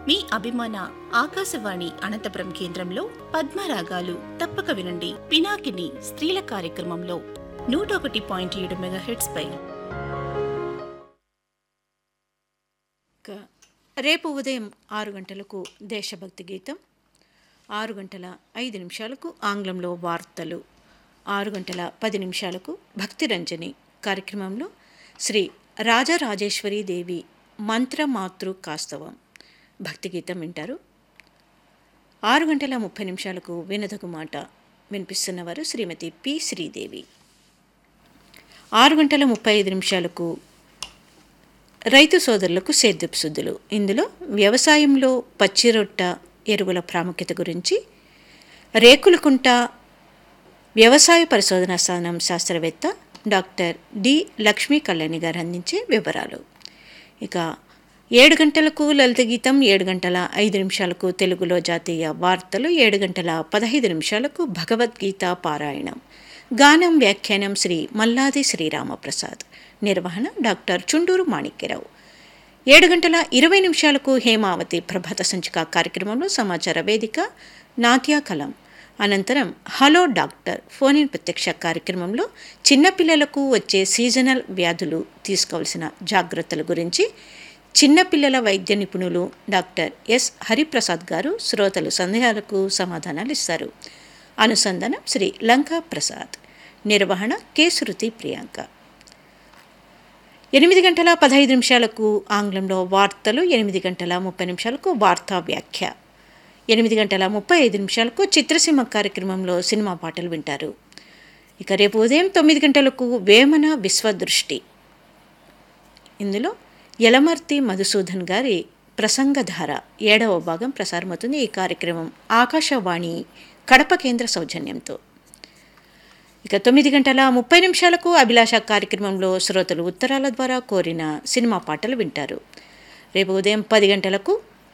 మీ అభిమాన ఆకాశవాణి అనంతపురం కేంద్రంలో పద్మరాగాలు తప్పక వినండి పినాకిని స్త్రీల కార్యక్రమంలో నూట ఒకటి పాయింట్ ఏడు మెగాహెట్స్ పై ఇక రేపు ఉదయం ఆరు గంటలకు దేశభక్తి గీతం ఆరు గంటల ఐదు నిమిషాలకు ఆంగ్లంలో వార్తలు ఆరు గంటల పది నిమిషాలకు భక్తిరంజని కార్యక్రమంలో శ్రీ రాజరాజేశ్వరి దేవి మంత్రమాతృ కాస్తవం భక్తి గీతం వింటారు ఆరు గంటల ముప్పై నిమిషాలకు వినదగు మాట వినిపిస్తున్నవారు శ్రీమతి పి శ్రీదేవి ఆరు గంటల ముప్పై ఐదు నిమిషాలకు రైతు సోదరులకు సేద్యపు శుద్ధులు ఇందులో వ్యవసాయంలో పచ్చిరొట్ట ఎరువుల ప్రాముఖ్యత గురించి రేకులకుంట వ్యవసాయ పరిశోధనా స్థానం శాస్త్రవేత్త డాక్టర్ డి లక్ష్మీ కళ్యాణి గారు అందించే వివరాలు ఇక ఏడు గంటలకు లలిత గీతం ఏడు గంటల ఐదు నిమిషాలకు తెలుగులో జాతీయ వార్తలు ఏడు గంటల పదహైదు నిమిషాలకు భగవద్గీత పారాయణం గానం వ్యాఖ్యానం శ్రీ మల్లాది శ్రీరామప్రసాద్ నిర్వహణ డాక్టర్ చుండూరు మాణిక్యరావు ఏడు గంటల ఇరవై నిమిషాలకు హేమావతి ప్రభాత సంచిక కార్యక్రమంలో సమాచార వేదిక నాట్యా కలం అనంతరం హలో డాక్టర్ ఫోన్ ఇన్ ప్రత్యక్ష కార్యక్రమంలో చిన్నపిల్లలకు వచ్చే సీజనల్ వ్యాధులు తీసుకోవాల్సిన జాగ్రత్తల గురించి చిన్నపిల్లల వైద్య నిపుణులు డాక్టర్ ఎస్ హరిప్రసాద్ గారు శ్రోతలు సందేహాలకు సమాధానాలు ఇస్తారు అనుసంధానం శ్రీ లంకా ప్రసాద్ నిర్వహణ కె శృతి ప్రియాంక ఎనిమిది గంటల పదహైదు నిమిషాలకు ఆంగ్లంలో వార్తలు ఎనిమిది గంటల ముప్పై నిమిషాలకు వార్తా వ్యాఖ్య ఎనిమిది గంటల ముప్పై ఐదు నిమిషాలకు చిత్రసీమ కార్యక్రమంలో సినిమా పాటలు వింటారు ఇక రేపు ఉదయం తొమ్మిది గంటలకు వేమన విశ్వదృష్టి ఇందులో యలమర్తి మధుసూదన్ గారి ప్రసంగధార ఏడవ భాగం ప్రసారమవుతుంది ఈ కార్యక్రమం ఆకాశవాణి కడప కేంద్ర సౌజన్యంతో ఇక తొమ్మిది గంటల ముప్పై నిమిషాలకు అభిలాష కార్యక్రమంలో శ్రోతలు ఉత్తరాల ద్వారా కోరిన సినిమా పాటలు వింటారు రేపు ఉదయం పది గంటలకు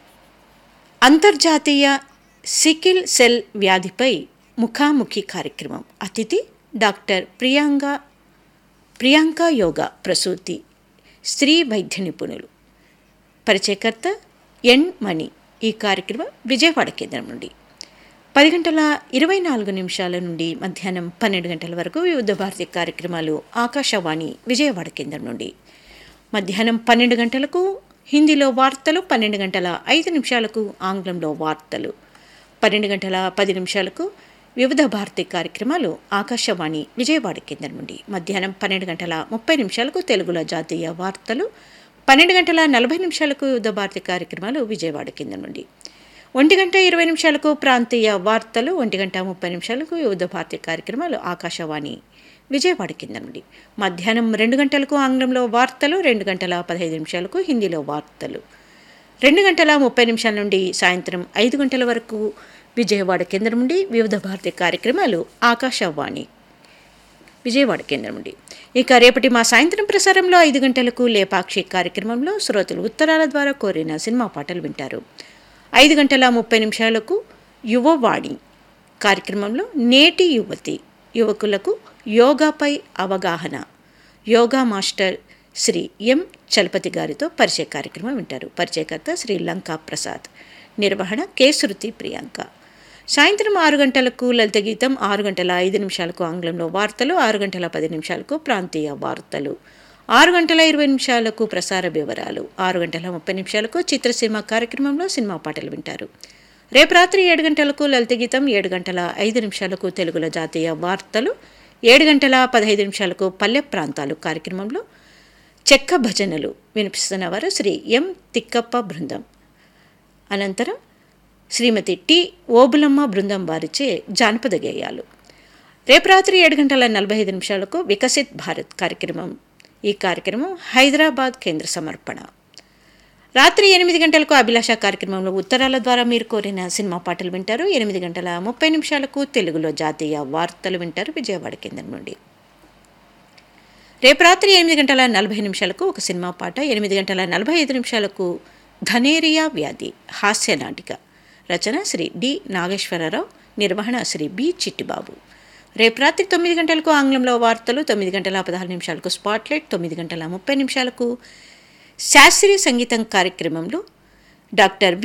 అంతర్జాతీయ సికిల్ సెల్ వ్యాధిపై ముఖాముఖి కార్యక్రమం అతిథి డాక్టర్ ప్రియాంక ప్రియాంక యోగా ప్రసూతి స్త్రీ వైద్య నిపుణులు పరిచయకర్త ఎన్ మణి ఈ కార్యక్రమం విజయవాడ కేంద్రం నుండి పది గంటల ఇరవై నాలుగు నిమిషాల నుండి మధ్యాహ్నం పన్నెండు గంటల వరకు వివిధ భారతీయ కార్యక్రమాలు ఆకాశవాణి విజయవాడ కేంద్రం నుండి మధ్యాహ్నం పన్నెండు గంటలకు హిందీలో వార్తలు పన్నెండు గంటల ఐదు నిమిషాలకు ఆంగ్లంలో వార్తలు పన్నెండు గంటల పది నిమిషాలకు వివిధ భారతి కార్యక్రమాలు ఆకాశవాణి విజయవాడ కేంద్రం నుండి మధ్యాహ్నం పన్నెండు గంటల ముప్పై నిమిషాలకు తెలుగులో జాతీయ వార్తలు పన్నెండు గంటల నలభై నిమిషాలకు వివిధ భారతి కార్యక్రమాలు విజయవాడ కేంద్రం నుండి ఒంటి గంట ఇరవై నిమిషాలకు ప్రాంతీయ వార్తలు ఒంటి గంట ముప్పై నిమిషాలకు వివిధ భారతి కార్యక్రమాలు ఆకాశవాణి విజయవాడ కింద నుండి మధ్యాహ్నం రెండు గంటలకు ఆంగ్లంలో వార్తలు రెండు గంటల పదహైదు నిమిషాలకు హిందీలో వార్తలు రెండు గంటల ముప్పై నిమిషాల నుండి సాయంత్రం ఐదు గంటల వరకు విజయవాడ కేంద్రం నుండి వివిధ భారతి కార్యక్రమాలు ఆకాశవాణి విజయవాడ కేంద్రం నుండి ఇక రేపటి మా సాయంత్రం ప్రసారంలో ఐదు గంటలకు లేపాక్షి కార్యక్రమంలో శ్రోతలు ఉత్తరాల ద్వారా కోరిన సినిమా పాటలు వింటారు ఐదు గంటల ముప్పై నిమిషాలకు యువవాణి కార్యక్రమంలో నేటి యువతి యువకులకు యోగాపై అవగాహన యోగా మాస్టర్ శ్రీ ఎం చలపతి గారితో పరిచయ కార్యక్రమం వింటారు పరిచయకర్త శ్రీ లంకా ప్రసాద్ నిర్వహణ కె శృతి ప్రియాంక సాయంత్రం ఆరు గంటలకు లలిత గీతం ఆరు గంటల ఐదు నిమిషాలకు ఆంగ్లంలో వార్తలు ఆరు గంటల పది నిమిషాలకు ప్రాంతీయ వార్తలు ఆరు గంటల ఇరవై నిమిషాలకు ప్రసార వివరాలు ఆరు గంటల ముప్పై నిమిషాలకు చిత్రసీమ కార్యక్రమంలో సినిమా పాటలు వింటారు రేపు రాత్రి ఏడు గంటలకు లలిత గీతం ఏడు గంటల ఐదు నిమిషాలకు తెలుగులో జాతీయ వార్తలు ఏడు గంటల పదహైదు నిమిషాలకు పల్లె ప్రాంతాలు కార్యక్రమంలో చెక్క భజనలు వినిపిస్తున్నవారు శ్రీ ఎం తిక్కప్ప బృందం అనంతరం శ్రీమతి టి ఓబులమ్మ బృందం వారిచే జానపద గేయాలు రేపు రాత్రి ఏడు గంటల నలభై ఐదు నిమిషాలకు వికసిత్ భారత్ కార్యక్రమం ఈ కార్యక్రమం హైదరాబాద్ కేంద్ర సమర్పణ రాత్రి ఎనిమిది గంటలకు అభిలాష కార్యక్రమంలో ఉత్తరాల ద్వారా మీరు కోరిన సినిమా పాటలు వింటారు ఎనిమిది గంటల ముప్పై నిమిషాలకు తెలుగులో జాతీయ వార్తలు వింటారు విజయవాడ కేంద్రం నుండి రేపు రాత్రి ఎనిమిది గంటల నలభై నిమిషాలకు ఒక సినిమా పాట ఎనిమిది గంటల నలభై ఐదు నిమిషాలకు ధనేరియా వ్యాధి హాస్య నాటిక రచన శ్రీ డి నాగేశ్వరరావు నిర్వహణ శ్రీ బి చిట్టిబాబు రేపు రాత్రి తొమ్మిది గంటలకు ఆంగ్లంలో వార్తలు తొమ్మిది గంటల పదహారు నిమిషాలకు స్పాట్లైట్ తొమ్మిది గంటల ముప్పై నిమిషాలకు శాస్త్రీయ సంగీతం కార్యక్రమంలో డాక్టర్